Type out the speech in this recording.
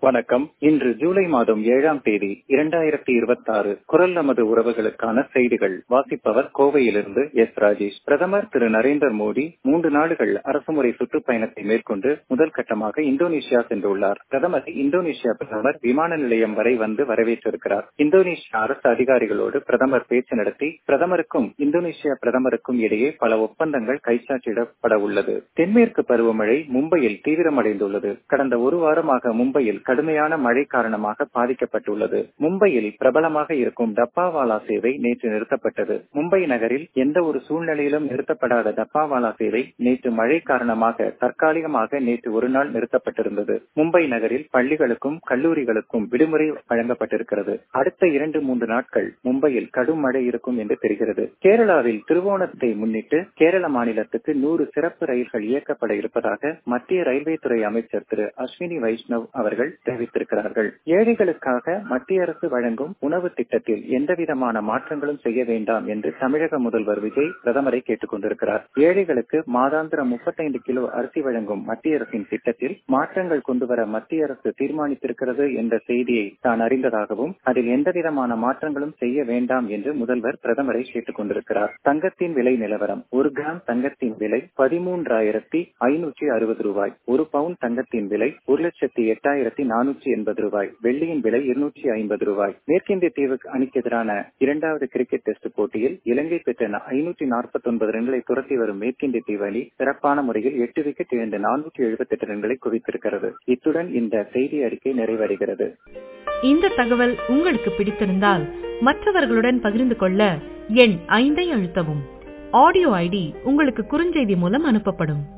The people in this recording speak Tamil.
வணக்கம் இன்று ஜூலை மாதம் ஏழாம் தேதி இரண்டாயிரத்தி இருபத்தி ஆறு குரல் நமது உறவுகளுக்கான செய்திகள் வாசிப்பவர் கோவையிலிருந்து எஸ் ராஜேஷ் பிரதமர் திரு நரேந்திர மோடி மூன்று நாடுகள் அரசுமுறை சுற்றுப்பயணத்தை மேற்கொண்டு முதல் கட்டமாக இந்தோனேஷியா சென்றுள்ளார் பிரதமர் இந்தோனேஷியா பிரதமர் விமான நிலையம் வரை வந்து வரவேற்றிருக்கிறார் இந்தோனேஷியா அரசு அதிகாரிகளோடு பிரதமர் பேச்சு நடத்தி பிரதமருக்கும் இந்தோனேஷியா பிரதமருக்கும் இடையே பல ஒப்பந்தங்கள் கைச்சாற்றிடப்பட உள்ளது தென்மேற்கு பருவமழை மும்பையில் தீவிரமடைந்துள்ளது கடந்த ஒரு வாரமாக மும்பையில் கடுமையான மழை காரணமாக பாதிக்கப்பட்டுள்ளது மும்பையில் பிரபலமாக இருக்கும் டப்பாவாலா சேவை நேற்று நிறுத்தப்பட்டது மும்பை நகரில் எந்த ஒரு சூழ்நிலையிலும் நிறுத்தப்படாத டப்பாவாலா சேவை நேற்று மழை காரணமாக தற்காலிகமாக நேற்று ஒரு நாள் நிறுத்தப்பட்டிருந்தது மும்பை நகரில் பள்ளிகளுக்கும் கல்லூரிகளுக்கும் விடுமுறை வழங்கப்பட்டிருக்கிறது அடுத்த இரண்டு மூன்று நாட்கள் மும்பையில் கடும் மழை இருக்கும் என்று தெரிகிறது கேரளாவில் திருவோணத்தை முன்னிட்டு கேரள மாநிலத்துக்கு நூறு சிறப்பு ரயில்கள் இயக்கப்பட இருப்பதாக மத்திய ரயில்வே துறை அமைச்சர் திரு அஸ்வினி வைஷ்ணவ் அவர்கள் தெரிவித்திருக்கிறார்கள் ஏழைகளுக்காக மத்திய அரசு வழங்கும் உணவு திட்டத்தில் எந்தவிதமான மாற்றங்களும் செய்ய வேண்டாம் என்று தமிழக முதல்வர் விஜய் பிரதமரை கேட்டுக் கொண்டிருக்கிறார் ஏழைகளுக்கு மாதாந்திர முப்பத்தைந்து கிலோ அரிசி வழங்கும் மத்திய அரசின் திட்டத்தில் மாற்றங்கள் கொண்டுவர மத்திய அரசு தீர்மானித்திருக்கிறது என்ற செய்தியை தான் அறிந்ததாகவும் அதில் எந்தவிதமான மாற்றங்களும் செய்ய வேண்டாம் என்று முதல்வர் பிரதமரை கேட்டுக் கொண்டிருக்கிறார் தங்கத்தின் விலை நிலவரம் ஒரு கிராம் தங்கத்தின் விலை பதிமூன்றாயிரத்தி ஐநூற்றி அறுபது ரூபாய் ஒரு பவுன் தங்கத்தின் விலை ஒரு லட்சத்தி எட்டாயிரத்தி நானூற்றி எண்பது ரூபாய் வெள்ளியின் விலை இருநூற்றி ஐம்பது ரூபாய் மேற்கிந்திய தீவு அணிக்கு எதிரான இரண்டாவது கிரிக்கெட் டெஸ்ட் போட்டியில் இலங்கை பெற்ற ஐநூற்றி நாற்பத்தி ஒன்பது ரன்களை துரத்தி வரும் மேற்கிந்திய தீவு அணி சிறப்பான முறையில் எட்டு விக்கெட் இழந்த நானூற்றி எழுபத்தி எட்டு ரன்களை குவித்திருக்கிறது இத்துடன் இந்த செய்தி அறிக்கை நிறைவடைகிறது இந்த தகவல் உங்களுக்கு பிடித்திருந்தால் மற்றவர்களுடன் பகிர்ந்து கொள்ள எண் ஐந்தை அழுத்தவும் ஆடியோ ஐடி உங்களுக்கு குறுஞ்செய்தி மூலம் அனுப்பப்படும்